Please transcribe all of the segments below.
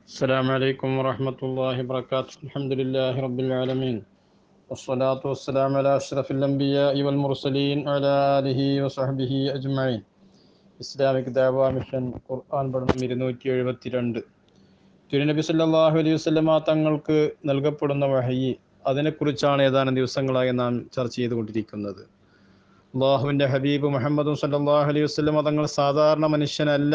السلام عليكم ورحمة الله وبركاته الحمد لله رب العالمين والصلاة والسلام على أشرف الأنبياء والمرسلين وعلى آله وصحبه أجمعين Islamic ദാവാ mission ഖുർആൻ പഠനം ഇരുന്നൂറ്റി എഴുപത്തി രണ്ട് തിരുനബി സല്ലല്ലാഹു അലൈഹി വസല്ലമ തങ്ങൾക്ക് നൽകപ്പെടുന്ന വഹയി അതിനെക്കുറിച്ചാണ് ഏതാനും ദിവസങ്ങളായി നാം ചർച്ച ചെയ്തുകൊണ്ടിരിക്കുന്നത് അള്ളാഹുവിൻ്റെ ഹബീബ് മുഹമ്മദും സല്ലല്ലാഹു അലൈഹി വസല്ലമ തങ്ങൾ സാധാരണ മനുഷ്യനല്ല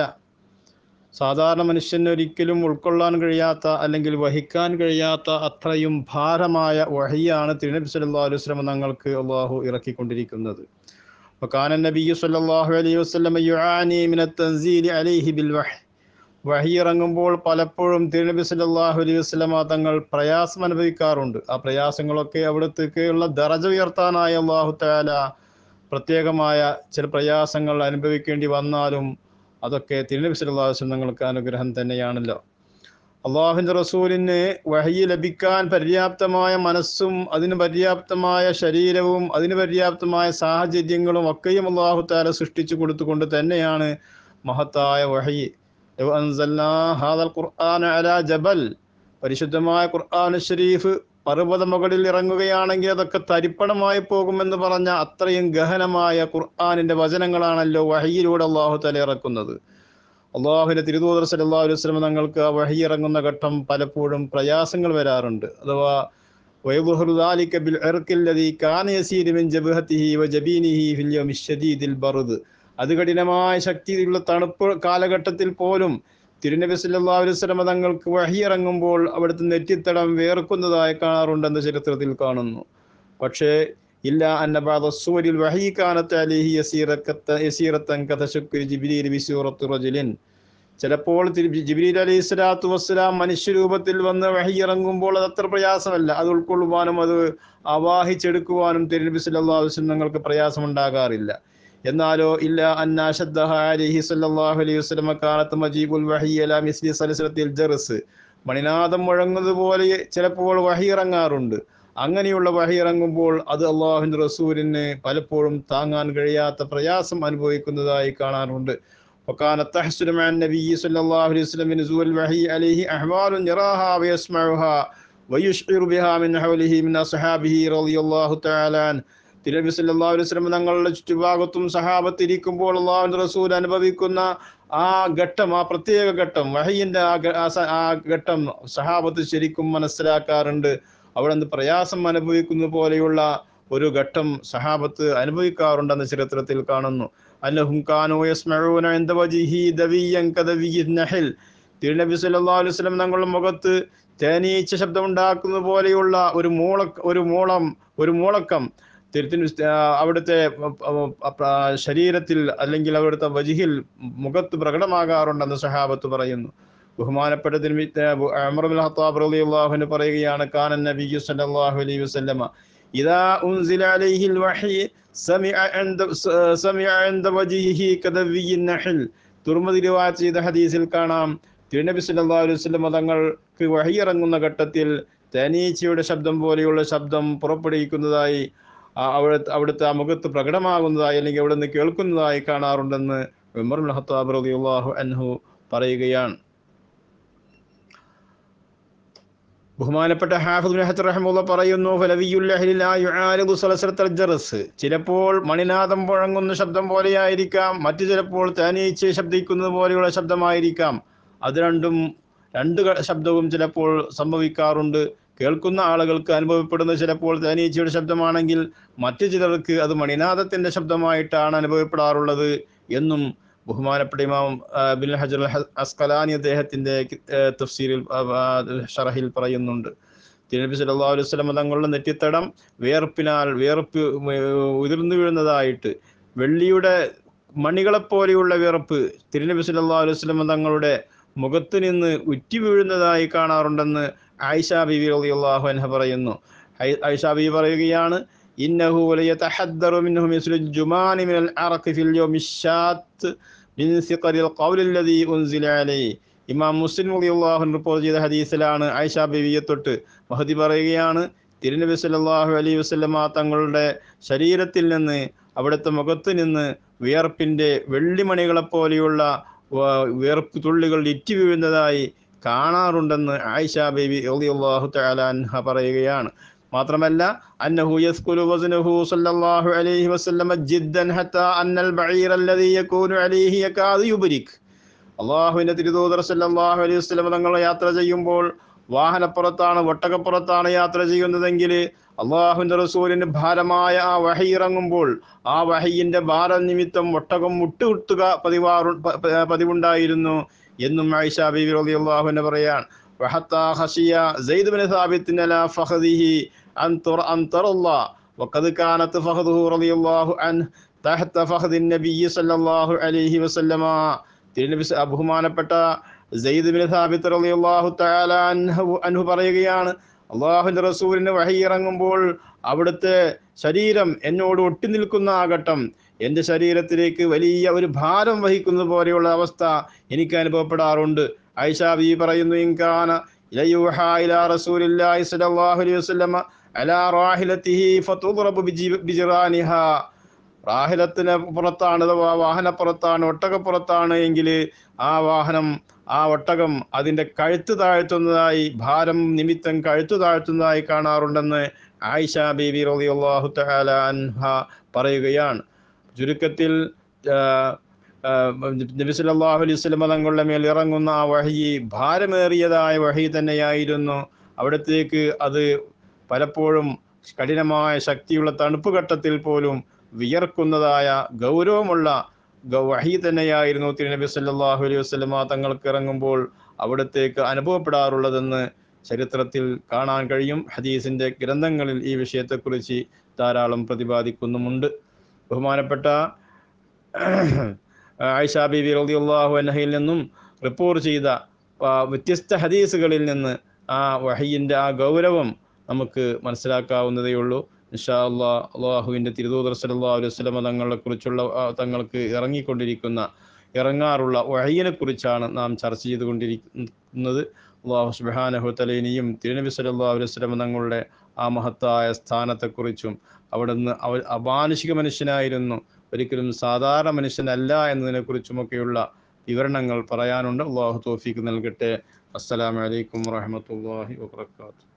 സാധാരണ മനുഷ്യന് ഒരിക്കലും ഉൾക്കൊള്ളാൻ കഴിയാത്ത അല്ലെങ്കിൽ വഹിക്കാൻ കഴിയാത്ത അത്രയും ഭാരമായ വഹിയാണ് തിരുനബി സല്ലല്ലാഹു അലൈഹി വസല്ലമ തങ്ങൾക്ക് അള്ളാഹു ഇറക്കിക്കൊണ്ടിരിക്കുന്നത് وكان النبي صلى الله عليه وسلم يعاني من التنزيل عليه بالوحي വഹി ഇറങ്ങുമ്പോൾ പലപ്പോഴും തിരുനബി സല്ലല്ലാഹു അലൈഹി വസല്ലമ തങ്ങൾ പ്രയാസം അനുഭവിക്കാറുണ്ട് ആ പ്രയാസങ്ങളൊക്കെ അവിടത്തേക്കുള്ള ദറജ ഉയർത്താനായ അള്ളാഹു തആല പ്രത്യേകമായ ചില പ്രയാസങ്ങൾ അനുഭവിക്കേണ്ടി വന്നാലും അതൊക്കെ തിരുനബി സല്ലല്ലാഹു അലൈഹി വസല്ലം തങ്ങൾക്ക് അനുഗ്രഹം തന്നെയാണല്ലോ അള്ളാഹുവിൻ്റെ റസൂലിന് വഹി ലഭിക്കാൻ പര്യാപ്തമായ മനസ്സും അതിന് പര്യാപ്തമായ ശരീരവും അതിന് പര്യാപ്തമായ സാഹചര്യങ്ങളും ഒക്കെയും അള്ളാഹു താല സൃഷ്ടിച്ചു കൊടുത്തുകൊണ്ട് തന്നെയാണ് മഹത്തായ വഹി ലൗ അൻസൽനാ ഹാദൽ ഖുർആന അലാ ജബൽ പരിശുദ്ധമായ ഖുർആൻ ഷരീഫ് പർവ്വത മുകളിൽ ഇറങ്ങുകയാണെങ്കിൽ അതൊക്കെ തരിപ്പണമായി പോകുമെന്ന് പറഞ്ഞ അത്രയും ഗഹനമായ ഖുർആാനിന്റെ വചനങ്ങളാണല്ലോ വഹിയിലൂടെ അള്ളാഹു തല ഇറക്കുന്നത് അള്ളാഹുവിന്റെ തിരുതൂതർ സല്ലല്ലാഹു അലൈഹി വസല്ലം തങ്ങൾക്ക് ആ വഹി ഇറങ്ങുന്ന ഘട്ടം പലപ്പോഴും പ്രയാസങ്ങൾ വരാറുണ്ട് അഥവാ വയബുഹുറു ذلك بالعرق الذي كان يسير من جبهته وجبينه في اليوم الشديد البرد അത് കഠിനമായ ശക്തിയുള്ള തണുപ്പ് കാലഘട്ടത്തിൽ പോലും തിരുനബി സല്ലല്ലാഹു അലൈഹി വസല്ലം തങ്ങൾക്ക് വഹി ഇറങ്ങുമ്പോൾ അവിടുത്തെ നെറ്റിത്തടം വേർക്കുന്നതായി കാണാറുണ്ടെന്ന് ചരിത്രത്തിൽ കാണുന്നു പക്ഷേ ഇല്ല അന്ന ബാദ സൂരിൽ വഹി കാനത്ത് അലിഹി യസീറക്കത്ത യസീറത്തൻ കഥശുക്കുരി ജിബിലി ബിസൂറത്തു റജുലിൻ ചിലപ്പോൾ ജിബിലി അലൈഹി സ്വലാത്തു വസ്സലാം മനുഷ്യരൂപത്തിൽ വന്ന് വഹി ഇറങ്ങുമ്പോൾ അത് അത്ര പ്രയാസമല്ല അത് ഉൾക്കൊള്ളുവാനും അത് ആവാഹിച്ചെടുക്കുവാനും തിരുനബി സല്ലല്ലാഹു അലൈഹി വസല്ലം നിങ്ങൾക്ക് പ്രയാസമുണ്ടാകാറില്ല എന്നാലോ ഇല്ല അന്നാശദ്ദഹ അലിഹി സല്ലല്ലാഹു അലൈഹി വസല്ലം കാലത്ത് മജീബുൽ വഹി അലാ മിസ്ലി സലസലത്തിൽ ജർസ് മണിനാദം മുഴങ്ങുന്നത് പോലെ ചിലപ്പോൾ വഹി ഇറങ്ങാറുണ്ട് അങ്ങനെയുള്ള വഹി ഇറങ്ങുമ്പോൾ അത് അള്ളാഹുവിൻ്റെ റസൂലിന് പലപ്പോഴും താങ്ങാൻ കഴിയാത്ത പ്രയാസം അനുഭവിക്കുന്നതായി കാണാറുണ്ട് وكان تحصل مع النبي صلى الله عليه وسلم من نزول الوحي عليه أحوال يراها ويسمعها ويشعر بها من حوله من أصحابه رضي الله تعالى عنه തിരുനബി സല്ലല്ലാഹു അലൈഹി വസല്ലം തങ്ങളുടെ ചുറ്റുഭാഗത്തും സഹാബത്ത് ഇരിക്കുമ്പോൾ അള്ളാഹുവിൻ്റെ റസൂൽ അനുഭവിക്കുന്ന ആ ഘട്ടം ആ പ്രത്യേക ഘട്ടം വഹയിൻ്റെ ആ ആ ഘട്ടം സഹാബത്ത് ശരിക്കും മനസ്സിലാക്കാറുണ്ട് അവിടെ നിന്ന് പ്രയാസം അനുഭവിക്കുന്ന പോലെയുള്ള ഒരു ഘട്ടം സഹാബത്ത് അനുഭവിക്കാറുണ്ടെന്ന് ചരിത്രത്തിൽ കാണുന്നു അല്ലഹും കാനോ യസ്മഊന ഇൻദ വജിഹി ദവിയൻ കദവിയി നഹൽ തിരുനബി സല്ലല്ലാഹു അലൈഹി വസല്ലം തങ്ങളുടെ മുഖത്ത് തേനീച്ച ശബ്ദം ഉണ്ടാക്കുന്ന പോലെയുള്ള ഒരു മൂള ഒരു മൂളം ഒരു മൂളക്കം തിരുത്തിന് അവിടുത്തെ ശരീരത്തിൽ അല്ലെങ്കിൽ അവിടുത്തെ വജിഹിൽ മുഖത്ത് പ്രകടമാകാറുണ്ടെന്ന് സഹാബത്ത് പറയുന്നു ബഹുമാനപ്പെട്ട അമറുൽ ഹത്താബ് റളിയല്ലാഹുവിന് പറയുകയാണ് കാനൻ നബിയു സല്ലല്ലാഹു അലൈഹി വസല്ലമ ഇദാ ഉൻസില അലൈഹിൽ വഹി സമിഅ അൻദ സമിഅ അൻദ വജിഹിഹി കദവിയിൻ നഹൽ തുർമുദി റിവായത്ത് ചെയ്ത ഹദീസിൽ കാണാം തിരുനബി സല്ലല്ലാഹു അലൈഹി വസല്ലമ തങ്ങൾക്ക് വഹി ഇറങ്ങുന്ന ഘട്ടത്തിൽ തേനീച്ചയുടെ ശബ്ദം പോലെയുള്ള ശബ്ദം പുറപ്പെടുവിക്കുന്നതായി അവിടുത്തെ അവിടുത്തെ ആ മുഖത്ത് പ്രകടമാകുന്നതായി അല്ലെങ്കിൽ അവിടെ നിന്ന് കേൾക്കുന്നതായി കാണാറുണ്ടെന്ന് ഉമർ ഹത്താബ് റളിയല്ലാഹു അൻഹു പറയുകയാണ് ബഹുമാനപ്പെട്ട ഹാഫിദ് ഹത്ത് റഹമുള്ള പറയുന്നു ജറസ് ചിലപ്പോൾ മണിനാഥം മുഴങ്ങുന്ന ശബ്ദം പോലെയായിരിക്കാം മറ്റു ചിലപ്പോൾ തേനീച്ച ശബ്ദിക്കുന്നത് പോലെയുള്ള ശബ്ദമായിരിക്കാം അത് രണ്ടും രണ്ട് ശബ്ദവും ചിലപ്പോൾ സംഭവിക്കാറുണ്ട് കേൾക്കുന്ന ആളുകൾക്ക് അനുഭവപ്പെടുന്ന ചിലപ്പോൾ തേനീച്ചയുടെ ശബ്ദമാണെങ്കിൽ മറ്റു ചിലർക്ക് അത് മണിനാഥത്തിന്റെ ശബ്ദമായിട്ടാണ് അനുഭവപ്പെടാറുള്ളത് എന്നും ബഹുമാനപ്പെട്ട ഇമാം ബിൻ ഹജർ അസ്കലാനി അദ്ദേഹത്തിന്റെ തഫ്സീരിൽ ഷറഹിൽ പറയുന്നുണ്ട് തിരുനബി സല്ലല്ലാഹു അലൈഹി വസല്ലം തങ്ങളുടെ നെറ്റിത്തടം വേർപ്പിനാൽ വേർപ്പ് ഉതിർന്നു വീഴുന്നതായിട്ട് വെള്ളിയുടെ മണികളെപ്പോലെയുള്ള വിയർപ്പ് തിരുനബി സല്ലല്ലാഹു അലൈഹി വസല്ലം തങ്ങളുടെ മുഖത്ത് നിന്ന് ഉറ്റി വീഴുന്നതായി കാണാറുണ്ടെന്ന് ആയിഷ ബിബി റളിയല്ലാഹു അൻഹ പറയുന്നു ആയിഷ ബിബി പറയുകയാണ് ഇന്നഹു ലയതഹദ്ദറു മിൻഹു മിസ്ലു ജുമാനി മിനൽ അറഖി ഫിൽ യൗമി ഷാത്ത് മിൻ സിഖറിൽ ഖൗലി അല്ലദീ ഉൻസില അലൈഹി ഇമാം മുസ്ലിം റളിയല്ലാഹു അൻഹു റിപ്പോർട്ട് ചെയ്ത ഹദീസിലാണ് ആയിഷ ബിബിയെ തൊട്ട് മഹദി പറയുകയാണ് തിരുനബി സല്ലല്ലാഹു അലൈഹി വസല്ലമ തങ്ങളുടെ ശരീരത്തിൽ നിന്ന് അവിടുത്തെ മുഖത്ത് നിന്ന് വിയർപ്പിൻ്റെ വെള്ളിമണികളെപ്പോലെയുള്ള വ- വിയർപ്പ് തുള്ളികൾ ഇറ്റി വീഴുന്നതായി കാണാറുണ്ടെന്ന് ആയിഷ ബേബി റളിയല്ലാഹു തആല അൻഹ പറയുകയാണ് മാത്രമല്ല അന്നഹു യസ്കുലു വസ്നഹു സല്ലല്ലാഹു അലൈഹി വസല്ലമ ജിദ്ദൻ ഹത്താ അന്നൽ ബഈർ അല്ലദീ യകൂനു അലൈഹി യകാദു യുബ്രിക് അള്ളാഹുവിന്റെ തിരുദൂതർ സല്ലല്ലാഹു അലൈഹി വസല്ലം തങ്ങൾ യാത്ര ചെയ്യുമ്പോൾ വാഹനപ്പുറത്താണ് ഒട്ടകപ്പുറത്താണ് യാത്ര ചെയ്യുന്നതെങ്കിൽ അള്ളാഹുവിന്റെ റസൂലിന് ഭാരമായ ആ വഹി ഇറങ്ങുമ്പോൾ ആ വഹയിന്റെ ഭാരം നിമിത്തം ഒട്ടകം മുട്ടുകുത്തുക പതിവാറു പ- പ- പതിവുണ്ടായിരുന്നു എന്നും ആയിഷ ബീവി റളിയല്ലാഹു അൻഹ പറയാൻ وحتى خشي زيد بن ثابت على فخذه أن تر أن ترى الله وقد كانت فخذه رضي الله عنه تحت فخذ النبي صلى الله عليه وسلم തിരുനബി സ- ബഹുമാനപ്പെട്ട സെയ്ദ് ബിൻ സാബിത്ത് റളിയല്ലാഹു തആല അൻഹു അൻഹു പറയുകയാണ് അള്ളാഹുവിന്റെ റസൂലിന് വഹി ഇറങ്ങുമ്പോൾ അവിടുത്തെ ശരീരം എന്നോട് ഒട്ടി നിൽക്കുന്ന ആ ഘട്ടം എൻ്റെ ശരീരത്തിലേക്ക് വലിയ ഒരു ഭാരം വഹിക്കുന്നത് പോലെയുള്ള അവസ്ഥ എനിക്ക് അനുഭവപ്പെടാറുണ്ട് ആയിഷ ബി പറയുന്നു ഇൻകാന ഇലയൂഹാ ഇലാ റസൂലില്ലാഹി സ്വല്ലല്ലാഹു അലൈഹി വസല്ലമ അലാ റാഹിലതിഹി ഫതുദ്റബു ബിജി- ബിജിറാനിഹാ റാഹിലത്തിന് പുറത്താണ് അഥവാ വാഹനപ്പുറത്താണ് ഒട്ടകപ്പുറത്താണ് എങ്കിൽ ആ വാഹനം ആ ഒട്ടകം അതിൻ്റെ കഴുത്ത് താഴ്ത്തുന്നതായി ഭാരം നിമിത്തം കഴുത്ത് താഴ്ത്തുന്നതായി കാണാറുണ്ടെന്ന് ആയിഷ ബീബി റളിയല്ലാഹു തആല അൻഹ പറയുകയാണ് ചുരുക്കത്തിൽ ആ, ആ, നബി സല്ലല്ലാഹു അലൈഹി വസല്ലം തങ്ങളുടെ മേൽ ഇറങ്ങുന്ന ആ വഹി ഭാരമേറിയതായ വഹി തന്നെയായിരുന്നു അവിടത്തേക്ക് അത് പലപ്പോഴും കഠിനമായ ശക്തിയുള്ള തണുപ്പ് ഘട്ടത്തിൽ പോലും വിയർക്കുന്നതായ ഗൗരവമുള്ള ഗ- വഹി തന്നെയായിരുന്നു തിരുനബി സല്ലല്ലാഹു അലൈഹി വസല്ലമ തങ്ങൾക്ക് ഇറങ്ങുമ്പോൾ അവിടത്തേക്ക് അനുഭവപ്പെടാറുള്ളതെന്ന് ചരിത്രത്തിൽ കാണാൻ കഴിയും ഹദീസിന്റെ ഗ്രന്ഥങ്ങളിൽ ഈ വിഷയത്തെക്കുറിച്ച് ധാരാളം പ്രതിപാദിക്കുന്നുമുണ്ട് ബഹുമാനപ്പെട്ട ആയിഷ ബിബി റളിയല്ലാഹു അൻഹയിൽ നിന്നും റിപ്പോർട്ട് ചെയ്ത ആ, വ്യത്യസ്ത ഹദീസുകളിൽ നിന്ന് ആ വഹയിൻ്റെ ആ ഗൗരവം നമുക്ക് മനസ്സിലാക്കാവുന്നതേ ഉള്ളൂ ഇൻഷാ അള്ളാ അള്ളാഹുവിൻ്റെ തിരുദൂതർ സല്ലല്ലാഹു അലൈഹി വസല്ലമ തങ്ങളെ കുറിച്ചുള്ള ആ, തങ്ങൾക്ക് ഇറങ്ങിക്കൊണ്ടിരിക്കുന്ന ഇറങ്ങാറുള്ള വഹയിനെ കുറിച്ചാണ് നാം ചർച്ച ചെയ്തുകൊണ്ടിരിക്കുന്നത് അള്ളാഹു സുബ്ഹാനഹു തആല ഇനിയും തിരുനബി സല്ലല്ലാഹു അലൈഹി വസല്ലമ തങ്ങളുടെ ആ മഹത്തായ സ്ഥാനത്തെക്കുറിച്ചും അവിടുന്ന് അവ അമാനുഷിക മനുഷ്യനായിരുന്നു ഒരിക്കലും സാധാരണ മനുഷ്യനല്ല എന്നതിനെക്കുറിച്ചുമൊക്കെയുള്ള വിവരണങ്ങൾ പറയാനുണ്ട് അള്ളാഹു തോഫീക്ക് നൽകട്ടെ അസ്സലാമു അലൈക്കും വറഹ്മത്തുള്ളാഹി വബറകാതുഹു